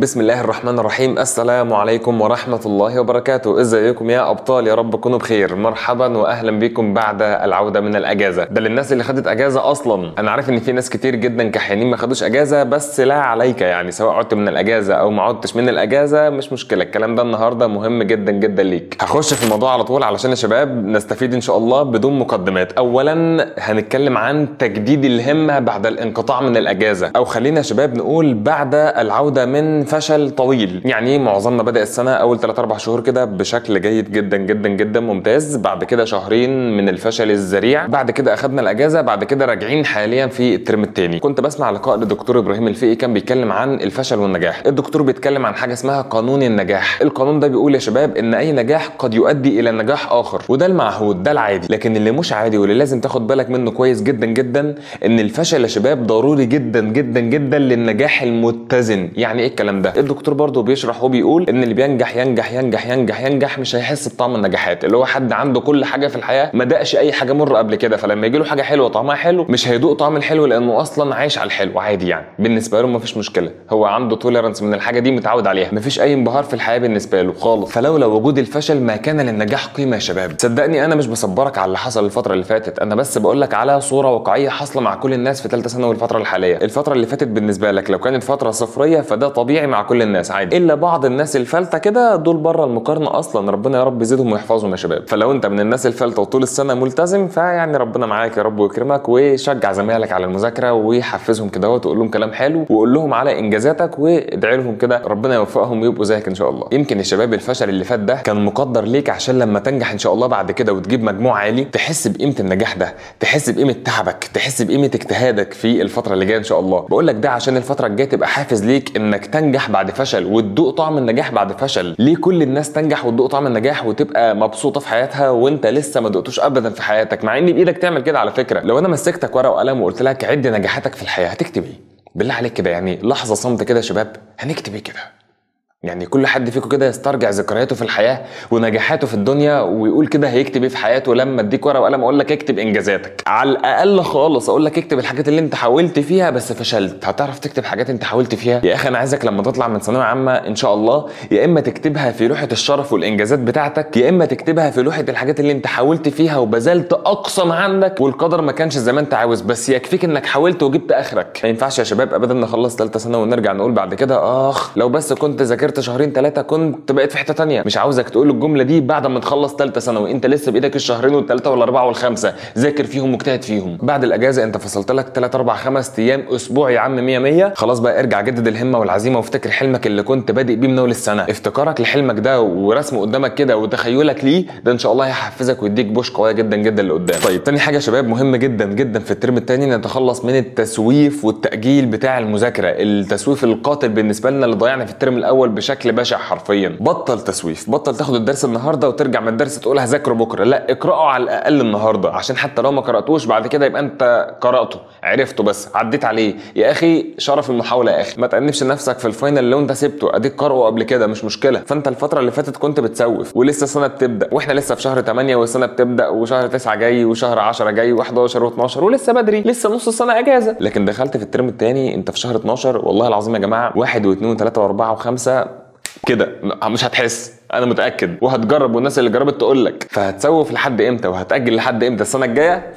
بسم الله الرحمن الرحيم السلام عليكم ورحمة الله وبركاته ازيكم يا ابطال يا رب تكونوا بخير مرحبا واهلا بكم بعد العودة من الاجازة ده للناس اللي خدت اجازة اصلا انا عارف ان في ناس كتير جدا كحيانين ما خدوش اجازة بس لا عليك يعني سواء عدت من الاجازة او ما عدتش من الاجازة مش مشكلة الكلام ده النهاردة مهم جدا جدا ليك هخش في الموضوع على طول علشان يا شباب نستفيد ان شاء الله بدون مقدمات اولا هنتكلم عن تجديد الهمة بعد الانقطاع من الاجازة او خلينا يا شباب نقول بعد العودة من فشل طويل يعني معظمنا بدأ السنة أول 3 4 شهور كده بشكل جيد جدا جدا جدا ممتاز بعد كده شهرين من الفشل الذريع بعد كده أخدنا الأجازة بعد كده راجعين حاليا في الترم الثاني كنت بسمع لقاء للدكتور إبراهيم الفقي كان بيتكلم عن الفشل والنجاح الدكتور بيتكلم عن حاجة اسمها قانون النجاح القانون ده بيقول يا شباب إن أي نجاح قد يؤدي إلى نجاح آخر وده المعهود ده العادي لكن اللي مش عادي واللي لازم تاخد بالك منه كويس جدا جدا إن الفشل يا شباب ضروري جدا جدا جدا للنجاح المتزن يعني ايه الكلام ده الدكتور برضه بيشرح وبيقول ان اللي بينجح ينجح ينجح ينجح ينجح مش هيحس بطعم النجاحات اللي هو حد عنده كل حاجه في الحياه ما دقش اي حاجه مر قبل كده فلما يجي له حاجه حلوه طعمها حلو مش هيدوق طعم الحلو لانه اصلا عايش على الحلو عادي يعني بالنسبه له ما فيش مشكله هو عنده توليرانس من الحاجه دي متعود عليها ما فيش اي انبهار في الحياه بالنسبه له خالص فلولا وجود الفشل ما كان للنجاح قيمه يا شباب صدقني انا مش بصبرك على اللي حصل الفتره اللي فاتت انا بس بقول لك على صوره واقعيه حاصله مع كل الناس في ثالثه ثانوي الفتره الحاليه الفتره اللي فاتت بالنسبه لك لو كانت فتره صفريه فده طبيعي مع كل الناس عادي الا بعض الناس الفلته كده دول بره المقارنه اصلا ربنا يا رب يزيدهم ويحفظهم يا شباب فلو انت من الناس الفلته وطول السنه ملتزم فيعني ربنا معاك يا رب ويكرمك وشجع زمايلك على المذاكره ويحفزهم كده وتقول لهم كلام حلو وقول لهم على انجازاتك وادعي لهم كده ربنا يوفقهم ويبقوا زيك ان شاء الله يمكن يا شباب الفشل اللي فات ده كان مقدر ليك عشان لما تنجح ان شاء الله بعد كده وتجيب مجموع عالي تحس بقيمه النجاح ده تحس بقيمه تعبك تحس بقيمه اجتهادك في الفتره اللي جايه ان شاء الله بقول لك ده عشان الفتره الجايه تبقى حافز ليك انك تنجح بعد فشل وتدوق طعم النجاح بعد فشل ليه كل الناس تنجح وتدوق طعم النجاح وتبقى مبسوطه في حياتها وانت لسه ما دقتوش ابدا في حياتك مع ان بايدك تعمل كده على فكره لو انا مسكتك ورقه وقلم وقلت لك عد نجاحاتك في الحياه هتكتب ايه بالله عليك كده يعني لحظه صمت كده يا شباب هنكتب ايه كده يعني كل حد فيكم كده يسترجع ذكرياته في الحياه ونجاحاته في الدنيا ويقول كده هيكتب ايه في حياته لما اديك ورقه وقلم اقول لك اكتب انجازاتك على الاقل خالص اقول لك اكتب الحاجات اللي انت حاولت فيها بس فشلت هتعرف تكتب حاجات انت حاولت فيها يا اخي انا عايزك لما تطلع من ثانويه عامه ان شاء الله يا اما تكتبها في لوحه الشرف والانجازات بتاعتك يا اما تكتبها في لوحه الحاجات اللي انت حاولت فيها وبذلت اقصى ما عندك والقدر ما كانش زي ما انت عاوز بس يكفيك انك حاولت وجبت اخرك ما ينفعش يا شباب ابدا نخلص ثالثه ثانوي ونرجع نقول بعد كده اخ لو بس كنت ذاكرت شهرين ثلاثه كنت بقيت في حته تانية مش عاوزك تقول الجمله دي بعد ما تخلص ثالثه ثانوي انت لسه بايدك الشهرين والثلاثه والاربعه والخمسه ذاكر فيهم واجتهد فيهم بعد الاجازه انت فصلت لك 3 4 5 ايام اسبوع يا عم 100 100 خلاص بقى ارجع جدد الهمه والعزيمه وافتكر حلمك اللي كنت بادئ بيه من اول السنه افتكارك لحلمك ده ورسمه قدامك كده وتخيلك ليه ده ان شاء الله هيحفزك ويديك بوش قويه جدا جدا لقدام طيب تاني حاجه يا شباب مهم جدا جدا في الترم الثاني نتخلص من التسويف والتاجيل بتاع المذاكره التسويف القاتل بالنسبه لنا اللي ضيعنا في الترم الاول بشكل بشع حرفيا بطل تسويف بطل تاخد الدرس النهارده وترجع من الدرس تقول هذاكره بكره لا اقراه على الاقل النهارده عشان حتى لو ما قراتوش بعد كده يبقى انت قراته عرفته بس عديت عليه يا اخي شرف المحاوله يا اخي ما تأنبش نفسك في الفاينل لو انت سبته اديك قرأه قبل كده مش مشكله فانت الفتره اللي فاتت كنت بتسوف ولسه السنه بتبدا واحنا لسه في شهر 8 والسنه بتبدا وشهر 9 جاي وشهر 10 جاي و11 و12 ولسه بدري لسه نص السنه اجازه لكن دخلت في الترم الثاني انت في شهر 12 والله العظيم يا جماعه واحد واثنين وثلاثه واربعه وخمسه كده مش هتحس انا متاكد وهتجرب والناس اللي جربت تقول لك فهتسوف لحد امتى وهتاجل لحد امتى السنه الجايه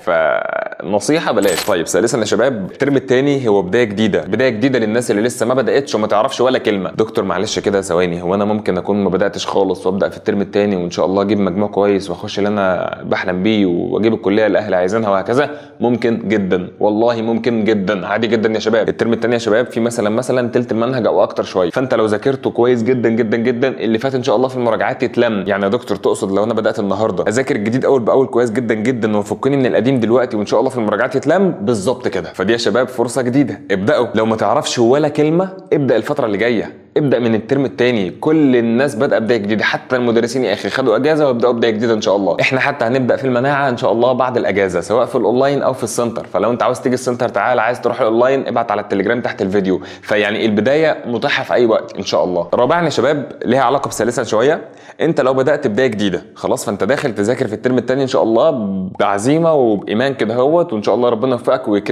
فنصيحه بلاش طيب ثالثا يا شباب الترم الثاني هو بدايه جديده بدايه جديده للناس اللي لسه ما بداتش وما تعرفش ولا كلمه دكتور معلش كده ثواني هو انا ممكن اكون ما بداتش خالص وابدا في الترم الثاني وان شاء الله اجيب مجموع كويس واخش اللي انا بحلم بيه واجيب الكليه اللي اهلي عايزينها وهكذا ممكن جدا والله ممكن جدا عادي جدا يا شباب الترم الثاني يا شباب في مثلا مثلا تلت المنهج او اكتر شويه فانت لو ذاكرته كويس جدا جدا جدا اللي فات ان شاء الله في المراجعات يتلم يعني يا دكتور تقصد لو انا بدات النهارده اذاكر الجديد اول باول كويس جدا جدا وفكني من القديم دلوقتي وان شاء الله في المراجعات يتلم بالظبط كده فدي يا شباب فرصه جديده ابداوا لو ما تعرفش ولا كلمه ابدا الفتره اللي جايه ابدا من الترم الثاني كل الناس بادئه بدايه جديده حتى المدرسين يا اخي خدوا اجازه ويبداوا بدايه جديده ان شاء الله احنا حتى هنبدا في المناعه ان شاء الله بعد الاجازه سواء في الاونلاين او في السنتر فلو انت عاوز تيجي السنتر تعال عايز تروح الاونلاين ابعت على التليجرام تحت الفيديو فيعني البدايه متاحه في اي وقت ان شاء الله رابعا يا شباب ليها علاقه بثالثا شويه انت لو بدات بدايه جديده خلاص فانت داخل تذاكر في الترم الثاني ان شاء الله بعزيمه وبايمان كده اهوت وان شاء الله ربنا يوفقك ويكرمك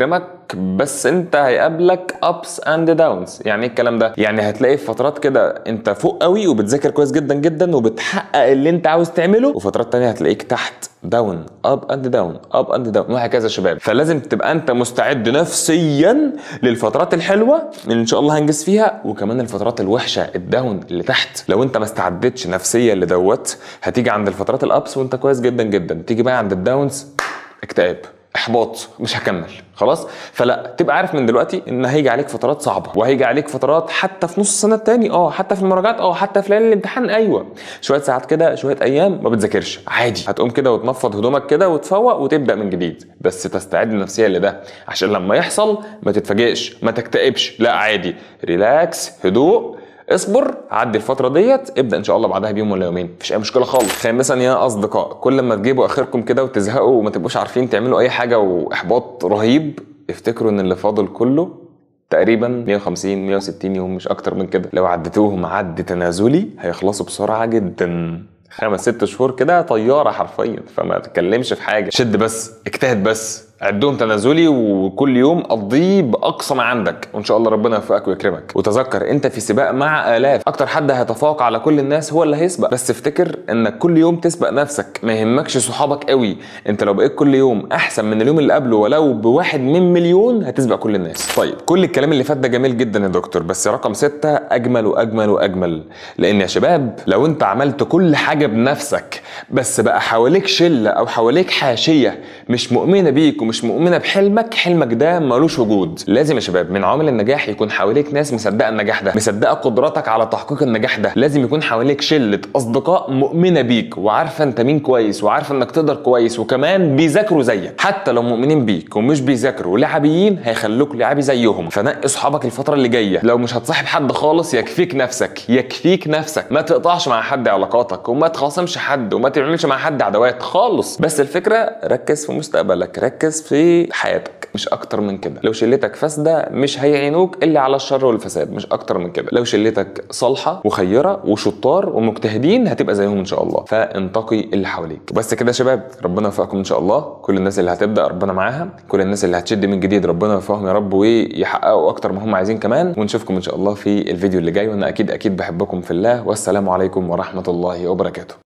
بس انت هيقابلك ابس اند داونز يعني ايه الكلام ده يعني هتلاقي في فترات كده انت فوق قوي وبتذاكر كويس جدا جدا وبتحقق اللي انت عاوز تعمله وفترات تانية هتلاقيك تحت داون اب اند داون اب اند داون وهكذا يا شباب فلازم تبقى انت مستعد نفسيا للفترات الحلوه اللي ان شاء الله هنجز فيها وكمان الفترات الوحشه الداون اللي تحت لو انت ما استعدتش نفسيا لدوت هتيجي عند الفترات الابس وانت كويس جدا جدا تيجي بقى عند الداونز اكتئاب احباط مش هكمل خلاص فلا تبقى عارف من دلوقتي ان هيجي عليك فترات صعبه وهيجي عليك فترات حتى في نص السنه التاني اه حتى في المراجعات اه حتى في ليالي الامتحان ايوه شويه ساعات كده شويه ايام ما بتذاكرش عادي هتقوم كده وتنفض هدومك كده وتفوق وتبدا من جديد بس تستعد نفسيا لده عشان لما يحصل ما تتفاجئش ما تكتئبش لا عادي ريلاكس هدوء اصبر عدي الفتره ديت ابدا ان شاء الله بعدها بيوم ولا يومين مفيش اي مشكله خالص خامسا يا اصدقاء كل ما تجيبوا اخركم كده وتزهقوا وما تبقوش عارفين تعملوا اي حاجه واحباط رهيب افتكروا ان اللي فاضل كله تقريبا 150 160 يوم مش اكتر من كده لو عديتوهم عد تنازلي هيخلصوا بسرعه جدا خمس ست شهور كده طياره حرفيا فما تتكلمش في حاجه شد بس اجتهد بس عدهم تنازلي وكل يوم قضيه باقصى ما عندك وان شاء الله ربنا يوفقك ويكرمك وتذكر انت في سباق مع الاف اكتر حد هيتفوق على كل الناس هو اللي هيسبق بس افتكر انك كل يوم تسبق نفسك ما يهمكش صحابك قوي انت لو بقيت كل يوم احسن من اليوم اللي قبله ولو بواحد من مليون هتسبق كل الناس طيب كل الكلام اللي فات ده جميل جدا يا دكتور بس رقم ستة اجمل واجمل واجمل لان يا شباب لو انت عملت كل حاجه بنفسك بس بقى حواليك شله او حواليك حاشيه مش مؤمنه بيك ومش مؤمنه بحلمك حلمك ده ملوش وجود لازم يا شباب من عوامل النجاح يكون حواليك ناس مصدقه النجاح ده مصدقه قدراتك على تحقيق النجاح ده لازم يكون حواليك شله اصدقاء مؤمنه بيك وعارفه انت مين كويس وعارفه انك تقدر كويس وكمان بيذاكروا زيك حتى لو مؤمنين بيك ومش بيذاكروا لعبيين هيخلوك لعبي زيهم فنقي صحابك الفتره اللي جايه لو مش هتصاحب حد خالص يكفيك نفسك يكفيك نفسك ما تقطعش مع حد علاقاتك وما تخاصمش حد وما تعملش مع حد عداوات خالص بس الفكره ركز في مستقبلك ركز في حياتك مش اكتر من كده لو شلتك فاسده مش هيعينوك الا على الشر والفساد مش اكتر من كده لو شلتك صالحه وخيره وشطار ومجتهدين هتبقى زيهم ان شاء الله فانتقي اللي حواليك بس كده يا شباب ربنا يوفقكم ان شاء الله كل الناس اللي هتبدا ربنا معاها كل الناس اللي هتشد من جديد ربنا يوفقهم يا رب ويحققوا اكتر ما هم عايزين كمان ونشوفكم ان شاء الله في الفيديو اللي جاي وانا اكيد اكيد بحبكم في الله والسلام عليكم ورحمه الله وبركاته